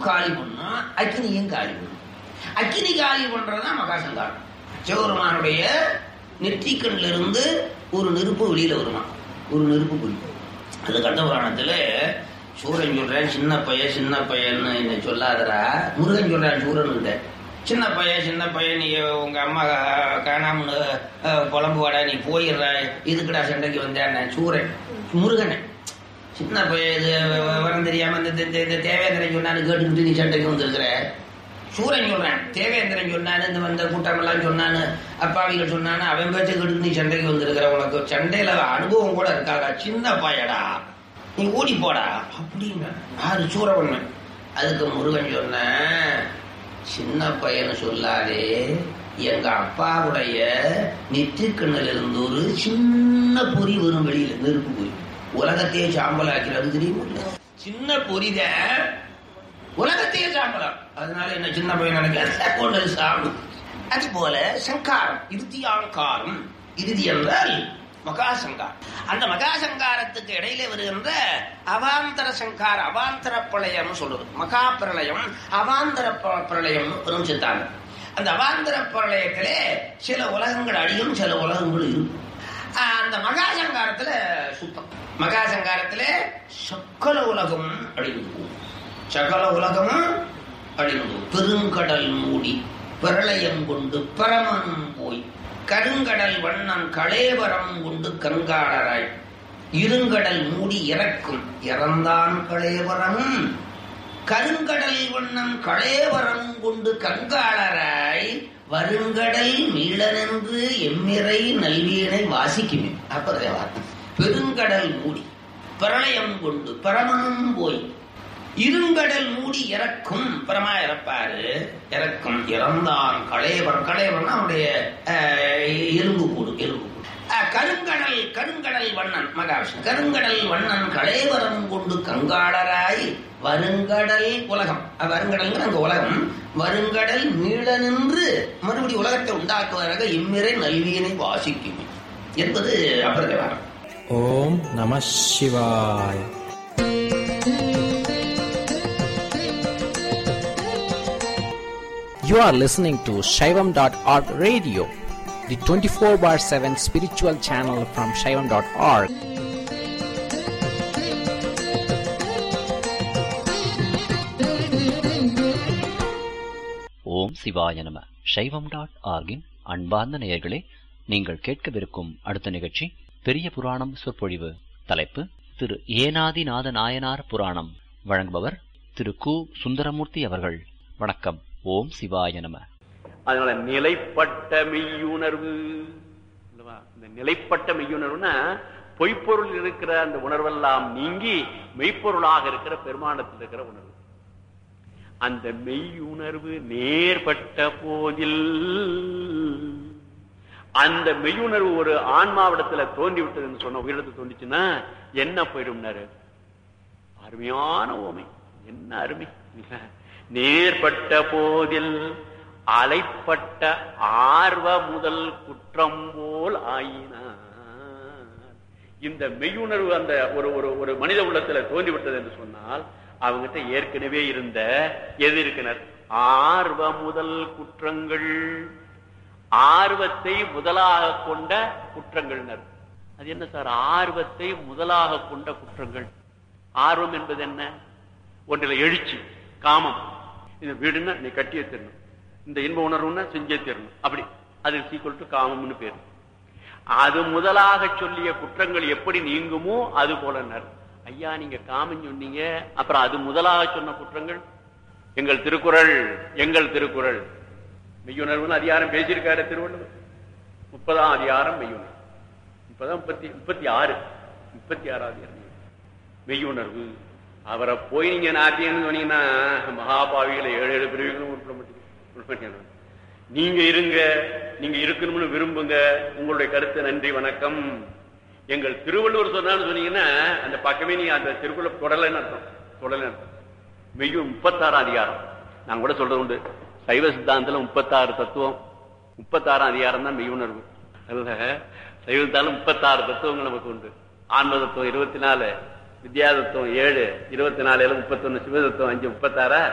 காலி பண்ணும் அக்கினியும் காலி பண்ணும் அக்கினி காலி பண்றதுதான் மகாசங்காரம் சிவபெருமானுடைய நெற்றிக்கண்ல இருந்து ஒரு நெருப்பு வெளியில வருமா ஒரு நெருப்பு குறிப்பு அது கண்ட புராணத்துல சூரன் சொல்றேன் சின்ன பையன் சின்ன பையன்னு என்ன சொல்லாதடா முருகன் சொல்றான் சூரன் சின்ன பையன் சின்ன பையன் நீ உங்க அம்மா காணாமனு புலம்புவாடா நீ போயிடுற இதுக்குடா சண்டைக்கு வந்தேன் சூரன் முருகனை சின்ன பையன் இது விவரம் தெரியாம இந்த இந்த- இந்த தேவேந்திரன் சொன்னான்னு கேட்டுக்கிட்டு நீ சண்டைக்கு வந்திருக்கிற சூரன் சொல்றேன் தேவேந்திரன் சொன்னான்னு இந்த வந்த கூட்டமெல்லாம் சொன்னான்னு அப்பாவிகள் சொன்னான்னு அவன் பேச்சை கேட்டு நீ சண்டைக்கு வந்திருக்கிற உனக்கு சண்டையில அனுபவம் கூட இருக்காடா சின்ன பையடா நீ ஓடி போடா அப்படிங்க யாரு சூரவண்ணன் அதுக்கு முருகன் சொன்ன சின்ன பையனை சொல்லாதே எங்க அப்பாவுடைய நெற்றிக்கண்ணில் இருந்து ஒரு சின்ன பொறி வரும் வெளியில நெருப்பு பொறி உலகத்தையே சாம்பல் ஆக்கிறது தெரியுமா சின்ன பொறிதான் உலகத்தையே சாம்பலாம் அதனால என்ன சின்ன பையன் நினைக்காத கொண்டு சாப்பிடும் அது போல சங்காரம் இறுதியாங்காரம் இறுதி என்றால் மகாசங்காரம் அந்த மகாசங்காரத்துக்கு இடையில வருகின்ற அவாந்தர சங்கார அவாந்தர பிரளயம் சொல்றது மகா பிரளயம் அவாந்தர ப- பிரளயம் வரும் சித்தாந்தம் அந்த அவாந்தர பிரளயத்திலே சில உலகங்கள் அழியும் சில உலகங்கள் இருக்கும் ஆஹ் அந்த மகாசங்காரத்துல சுத்தம் மகாசங்காரத்திலே சக்கல உலகம் அழிந்து போகும் சகல உலகமும் அழிந்து பெருங்கடல் மூடி பிரளயம் கொண்டு பரமனும் போய் கருங்கடல் வண்ணம் களேவரம் கொண்டு கங்காளராய் இருங்கடல் மூடி இறக்கும் இறந்தான் களேவரமும் கருங்கடல் வண்ணம் களேவரம் கொண்டு கங்காளராய் வருங்கடல் மீளனென்று எம்மிறை நல்வியனை வாசிக்குமே அப்பதான் வார்த்தை பெருங்கடல் மூடி பிரளயம் கொண்டு பரமனும் போய் இருங்கடல் மூடி இறக்கும் பரமா இறப்பாரு இறக்கும் இறந்தான் களையவர் களையவர்னா அவனுடைய அஹ், எலும்பு கூடு எலும்பு கூடு அஹ், கருங்கடல் கருங்கடல் வண்ணன் மகாவிஷ்ணு கருங்கடல் வண்ணன் களையவரம் கொண்டு கங்காளராய் வருங்கடல் உலகம் அஹ், வருங்கடல்ங்கிற அந்த உலகம் வருங்கடல் மீள நின்று மறுபடி உலகத்தை உண்டாக்குவதாக இம்மிரை நல்வியனை வாசிக்கும் என்பது அப்பிரதேவாரம் ஓம் நம சிவாய You are listening to Shaivam.org radio, the 24 bar 7 spiritual channel from Shaivam.org. ஓம் சிவாய நம சைவம் டாட் ஆர்கின் அன்பார்ந்த நேயர்களே நீங்கள் கேட்கவிருக்கும் அடுத்த நிகழ்ச்சி பெரிய புராணம் சொற்பொழிவு தலைப்பு திரு ஏனாதிநாத நாயனார் புராணம் வழங்குபவர் திரு கு சுந்தரமூர்த்தி அவர்கள் வணக்கம் ஓம் சிவாய நம அதனால நிலைப்பட்ட மெய்யுணர்வு அல்லவா? இந்த நிலைப்பட்ட மெய்யுணர்வுனா பொய்ப்பொருள் இருக்கிற அந்த உணர்வெல்லாம் நீங்கி மெய்ப்பொருளாக இருக்கிற பெருமானத்தில் இருக்கிற உணர்வு அந்த மெய்யுணர்வு நேர்பட்ட போதில் அந்த மெய்யுணர்வு ஒரு ஆன்மாவிடத்துல தோன்றி விட்டதுன்னு சொன்ன உயிரிடத்துல தோண்டிச்சுன்னா என்ன போயிடும்னாரு அருமையான ஓமை என்ன அருமை நேர்பட்ட போதில் அலைப்பட்ட ஆர்வ முதல் குற்றம் போல் ஆயினார் இந்த மெய்யுணர்வு அந்த ஒரு ஒரு ஒரு மனித உள்ளத்துல தோன்றி விட்டது என்று சொன்னால் அவங்கிட்ட ஏற்கனவே இருந்த எது இருக்கிறனர் ஆர்வ முதல் குற்றங்கள் ஆர்வத்தை முதலாக கொண்ட குற்றங்கள்னர் அது என்ன சார் ஆர்வத்தை முதலாக கொண்ட குற்றங்கள் ஆர்வம் என்பது என்ன ஒன்றில் எழுச்சி காமம் இந்த வீடுன்னா நீ கட்டியே தரணும் இந்த இன்ப உணர்வுன்னா செஞ்சே தரணும் அப்படி அது சீக்குவல் டு காமம்னு பேரு அது முதலாக சொல்லிய குற்றங்கள் எப்படி நீங்குமோ அது போலனர் ஐயா நீங்க காமம் சொன்னீங்க அப்புறம் அது முதலாக சொன்ன குற்றங்கள் எங்கள் திருக்குறள் எங்கள் திருக்குறள் மெய்யுணர்வுன்னு அதிகாரம் பேசியிருக்காரு திருவள்ளுவர் முப்பதாம் அதிகாரம் மெய்யுணர்வு இப்பதான் முப்பத்தி முப்பத்தி ஆறு முப்பத்தி ஆறாவது அதிகாரம் மெய்யுணர்வு அவரை போய் நீங்க நாட்டியன்னு சொன்னீங்கன்னா மகாபாவிகளை ஏழு ஏழு பிரிவுகளும் உட்பட மாட்டீங்க உட்பட மாட்டீங்க. நீங்க இருங்க நீங்க இருக்கணும்னு விரும்புங்க உங்களுடைய கருத்து நன்றி வணக்கம் எங்கள் திருவள்ளுவர் சொன்னான்னு சொன்னீங்கன்னா அந்த பக்கமே நீங்க அந்த திருக்குள்ள தொடலைன்னு அர்த்தம் தொடலைன்னு அர்த்தம் மெய்யும் முப்பத்தாறாம் அதிகாரம் நான் கூட சொல்றது உண்டு சைவ சித்தாந்தத்துல முப்பத்தாறு தத்துவம் முப்பத்தாறாம் அதிகாரம் தான் மெய்யுணர்வு அதுல சைவ சித்தாந்தம் முப்பத்தாறு தத்துவங்கள் நமக்கு உண்டு ஆன்ம தத்துவம் இருபத்தி நாலு வித்யா தத்துவம் ஏழு இருபத்தி நாலு முப்பத்தொன்னு சிவ தத்துவம் அஞ்சு முப்பத்தாறா